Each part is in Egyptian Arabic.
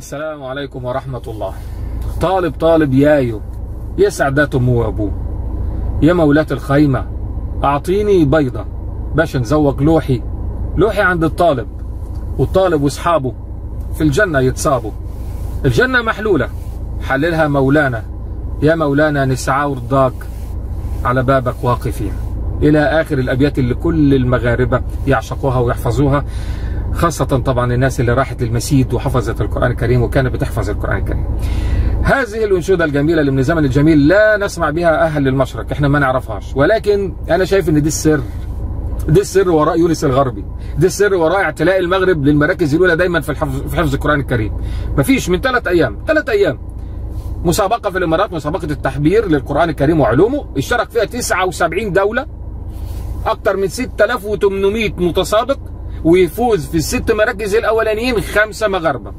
السلام عليكم ورحمة الله طالب طالب يايو يسعد ذات أمه وأبوه يا مولاة الخيمة أعطيني بيضة باش نزوق لوحي لوحي عند الطالب والطالب واصحابه في الجنة يتصابوا الجنة محلولة حللها مولانا يا مولانا نسعى ورضاك على بابك واقفين إلى آخر الأبيات اللي كل المغاربة يعشقوها ويحفظوها خاصة طبعا الناس اللي راحت للمسيد وحفظت القرآن الكريم وكانت بتحفظ القرآن الكريم هذه الأنشودة الجميلة اللي من الزمن الجميل لا نسمع بها أهل المشرق احنا ما نعرفهاش ولكن أنا شايف ان دي السر دي السر وراء يونس الغربي دي السر وراء اعتلاء المغرب للمراكز الأولى دايما في الحفظ في حفظ القرآن الكريم مفيش من ثلاث أيام ثلاث أيام مسابقة في الإمارات مسابقة التحبير للقرآن الكريم وعلومه اشترك فيها 79 دولة أكثر من 6800 متسابق ويفوز في الست مراكز الأولانيين خمسة مغاربة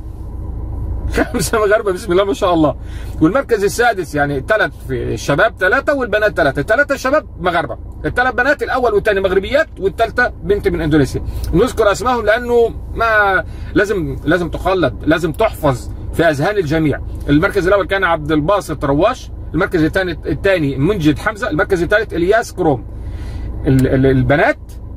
خمسة مغاربة بسم الله ما شاء الله والمركز السادس يعني ثلاث في الشباب ثلاثة والبنات ثلاثة الثلاثة الشباب مغاربة الثلاث بنات الأول والثاني مغربيات والثالثة بنت من إندونيسيا نذكر أسمائهم لأنه ما لازم لازم تخلد لازم تحفظ في أذهان الجميع المركز الأول كان عبد الباسط رواش المركز الثاني الثاني منجد حمزة المركز الثالث إلياس كروم البنات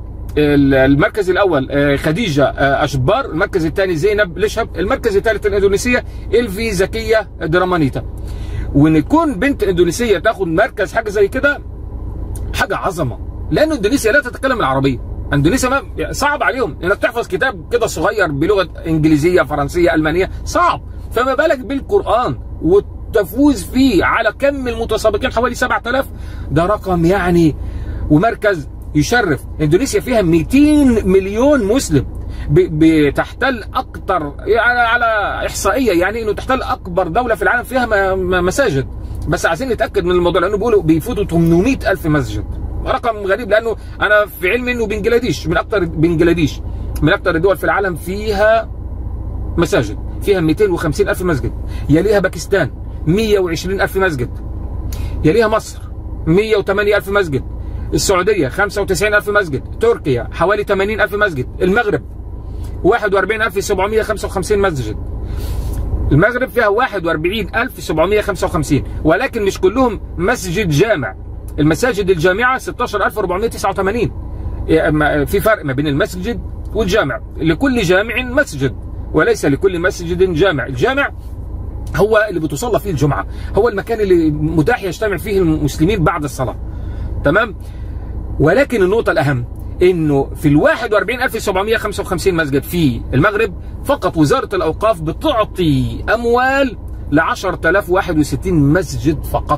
المركز الاول خديجه اشبار المركز الثاني زينب لشهب المركز الثالث الاندونيسيه الفي زكيه درامانيتا وان يكون بنت اندونيسيه تاخد مركز حاجه زي كده حاجه عظمه لان اندونيسيا لا تتكلم العربيه اندونيسيا ما صعب عليهم انك تحفظ كتاب كده صغير بلغه انجليزيه فرنسيه المانيه صعب فما بالك بالقران وتفوز فيه على كم المتسابقين حوالي 7000 ده رقم يعني ومركز يشرف اندونيسيا فيها 200 مليون مسلم بتحتل اكتر يعني على احصائيه يعني انه تحتل اكبر دوله في العالم فيها مساجد بس عايزين نتاكد من الموضوع لانه بيقولوا بيفوتوا 800 الف مسجد رقم غريب لانه انا في علمي انه بنجلاديش من اكتر بنجلاديش من اكتر الدول في العالم فيها مساجد فيها 250 الف مسجد يليها باكستان 120 الف مسجد يليها مصر 108 الف مسجد السعودية 95 ألف مسجد تركيا حوالي 80 ألف مسجد المغرب 41755 مسجد المغرب فيها 41755 ولكن مش كلهم مسجد جامع المساجد الجامعة 16489 في فرق ما بين المسجد والجامع لكل جامع مسجد وليس لكل مسجد جامع الجامع هو اللي بتصلى فيه الجمعة هو المكان اللي متاح يجتمع فيه المسلمين بعد الصلاة تمام ولكن النقطة الأهم انه في ال 41755 مسجد في المغرب فقط وزارة الأوقاف بتعطي أموال ل 10061 مسجد فقط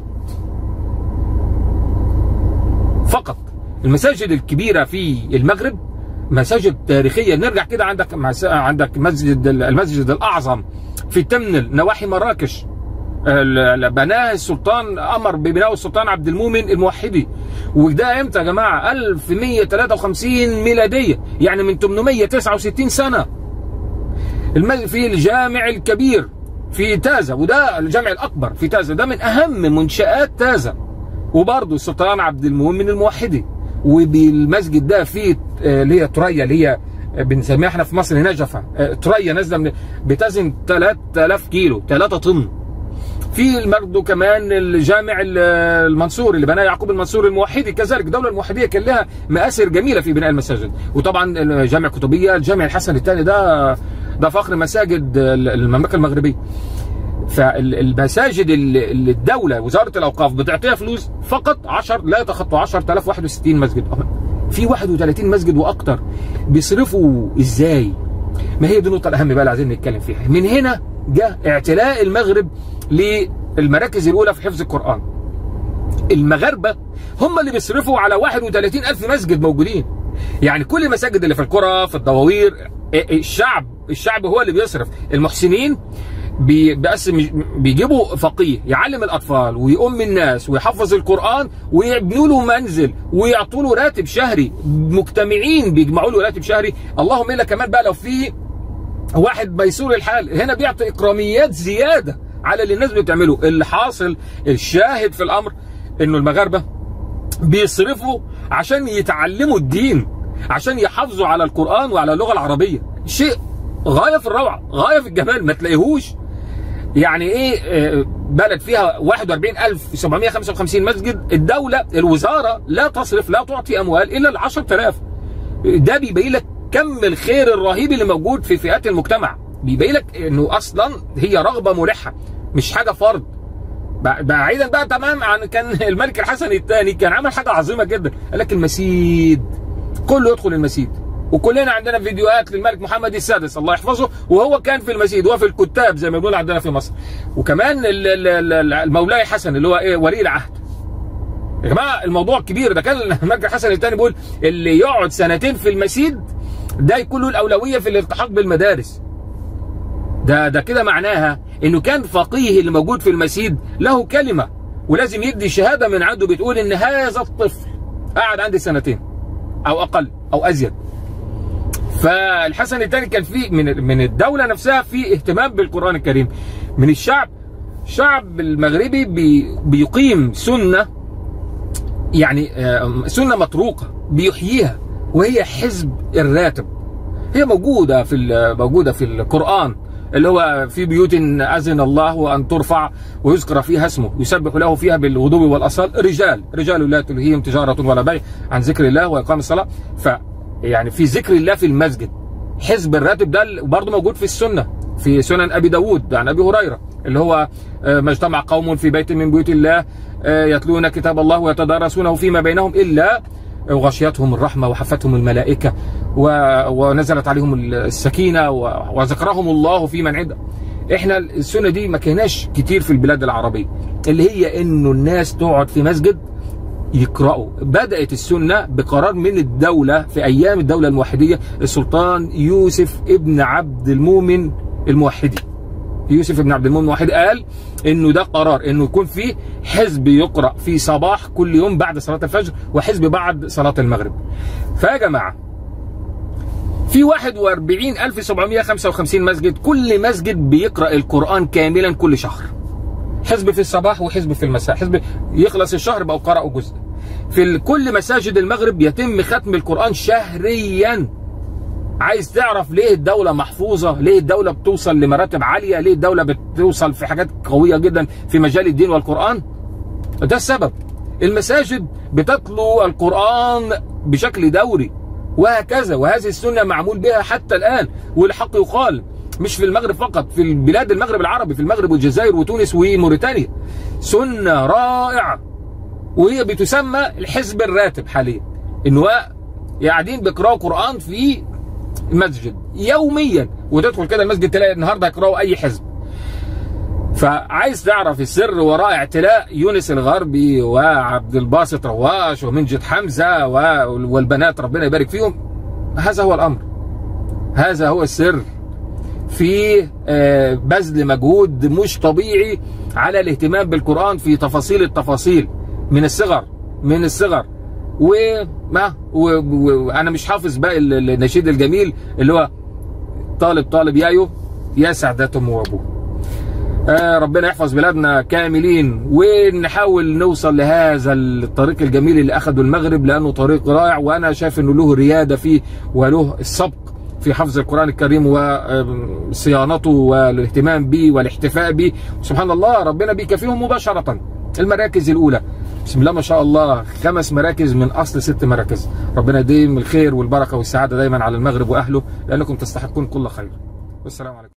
فقط المساجد الكبيرة في المغرب مساجد تاريخية نرجع كده عندك عندك مسجد المسجد الأعظم في تمنل نواحي مراكش بناه السلطان امر ببناء السلطان عبد المؤمن الموحدي وده امتى يا جماعه 1153 ميلاديه يعني من 869 سنه في الجامع الكبير في تازا وده الجامع الاكبر في تازا ده من اهم منشات تازا وبرضه السلطان عبد المؤمن الموحدي وبالمسجد ده فيه اللي هي تريا اللي هي بنسميها احنا في مصر نجفه تريا نازله بتزن 3000 كيلو 3 طن في برضه كمان الجامع المنصور اللي بناه يعقوب المنصور الموحدي كذلك الدوله الموحديه كان لها مآثر جميله في بناء المساجد وطبعا جامع كتبيه الجامع الحسن الثاني ده ده فخر مساجد المملكه المغربيه فالمساجد اللي الدوله وزاره الاوقاف بتعطيها فلوس فقط 10 لا يتخطوا 10061 مسجد في 31 مسجد واكتر بيصرفوا ازاي ما هي دي النقطه الاهم بقى اللي عايزين نتكلم فيها من هنا جاء اعتلاء المغرب للمراكز الأولى في حفظ القرآن المغاربة هم اللي بيصرفوا على 31 ألف مسجد موجودين يعني كل المساجد اللي في القرى في الدواوير الشعب الشعب هو اللي بيصرف المحسنين بيقسم بيجيبوا فقيه يعلم الاطفال ويؤم الناس ويحفظ القران ويبنوا له منزل ويعطوا له راتب شهري مجتمعين بيجمعوا له راتب شهري اللهم الا كمان بقى لو في واحد ميسور الحال هنا بيعطي اكراميات زياده على اللي الناس بتعمله اللي حاصل الشاهد في الامر انه المغاربه بيصرفوا عشان يتعلموا الدين عشان يحافظوا على القران وعلى اللغه العربيه شيء غايه في الروعه غايه في الجمال ما تلاقيهوش يعني ايه آه، بلد فيها 41755 مسجد الدوله الوزاره لا تصرف لا تعطي اموال الا ل 10000 ده بيبين لك كم الخير الرهيب اللي موجود في فئات المجتمع بيبين لك انه اصلا هي رغبه ملحه مش حاجه فرض بع- بعيدا بقى تمام عن كان الملك الحسن الثاني كان عمل حاجه عظيمه جدا قال لك المسيد كله يدخل المسيد وكلنا عندنا فيديوهات للملك محمد السادس الله يحفظه وهو كان في المسيد وفي الكتاب زي ما بنقول عندنا في مصر وكمان ال- ال- ال- المولاي حسن اللي هو ايه ولي العهد يا جماعه الموضوع كبير ده كان الملك الحسن الثاني بيقول اللي يقعد سنتين في المسيد ده يكون له الاولويه في الالتحاق بالمدارس ده ده كده معناها انه كان فقيه اللي موجود في المسيد له كلمه ولازم يدي شهاده من عنده بتقول ان هذا الطفل قعد عندي سنتين او اقل او ازيد فالحسن الثاني كان في من من الدوله نفسها في اهتمام بالقران الكريم من الشعب الشعب المغربي بي بيقيم سنه يعني آه، سنه متروكه بيحييها وهي حزب الراتب هي موجوده في ال- موجوده في القران اللي هو في بيوت اذن الله ان ترفع ويذكر فيها اسمه يسبح له فيها بالغدو والاصال رجال رجال لا تلهيهم تجاره ولا بيع عن ذكر الله واقام الصلاه ف يعني في ذكر الله في المسجد حزب الراتب ده برضه موجود في السنه في سنن ابي داود عن ابي هريره اللي هو آه، ما اجتمع قوم في بيت من بيوت الله آه، يتلون كتاب الله ويتدارسونه فيما بينهم الا وغشيتهم الرحمة وحفتهم الملائكة و... ونزلت عليهم السكينة و... وذكرهم الله في من عنده احنا السنة دي ما كناش كتير في البلاد العربية اللي هي انه الناس تقعد في مسجد يقرأوا بدأت السنة بقرار من الدولة في أيام الدولة الموحدية السلطان يوسف ابن عبد المؤمن الموحدي يوسف بن عبد المؤمن الموحدي قال انه ده قرار انه يكون في حزب يقرا في صباح كل يوم بعد صلاه الفجر وحزب بعد صلاه المغرب. فيا جماعه في 41755 مسجد كل مسجد بيقرا القران كاملا كل شهر. حزب في الصباح وحزب في المساء، حزب يخلص الشهر بقوا قرأوا جزء. في ال- كل مساجد المغرب يتم ختم القران شهريا عايز تعرف ليه الدولة محفوظة ليه الدولة بتوصل لمراتب عالية ليه الدولة بتوصل في حاجات قوية جدا في مجال الدين والقرآن ده السبب المساجد بتتلو القرآن بشكل دوري وهكذا وهذه السنة معمول بها حتى الآن والحق يقال مش في المغرب فقط في البلاد المغرب العربي في المغرب والجزائر وتونس وموريتانيا سنة رائعة وهي بتسمى الحزب الراتب حاليا انه قاعدين بيقراوا قرآن في مسجد يوميا وتدخل كده المسجد تلاقي النهارده هيقراوا اي حزب فعايز تعرف السر وراء اعتلاء يونس الغربي وعبد الباسط رواش ومنجد حمزه و- والبنات ربنا يبارك فيهم هذا هو الامر هذا هو السر في آه، بذل مجهود مش طبيعي على الاهتمام بالقرآن في تفاصيل التفاصيل من الصغر من الصغر وما وانا مش حافظ باقي ال- النشيد الجميل اللي هو طالب طالب يايو يا سعدات امه وابوه آه ربنا يحفظ بلادنا كاملين ونحاول نوصل لهذا الطريق الجميل اللي اخده المغرب لانه طريق رائع وانا شايف انه له رياده فيه وله السبق في حفظ القران الكريم وصيانته والاهتمام به والاحتفاء به سبحان الله ربنا بيكفيهم مباشره المراكز الاولى بسم الله ما شاء الله خمس مراكز من اصل ست مراكز ربنا يديم الخير والبركه والسعاده دايما على المغرب واهله لانكم تستحقون كل خير والسلام عليكم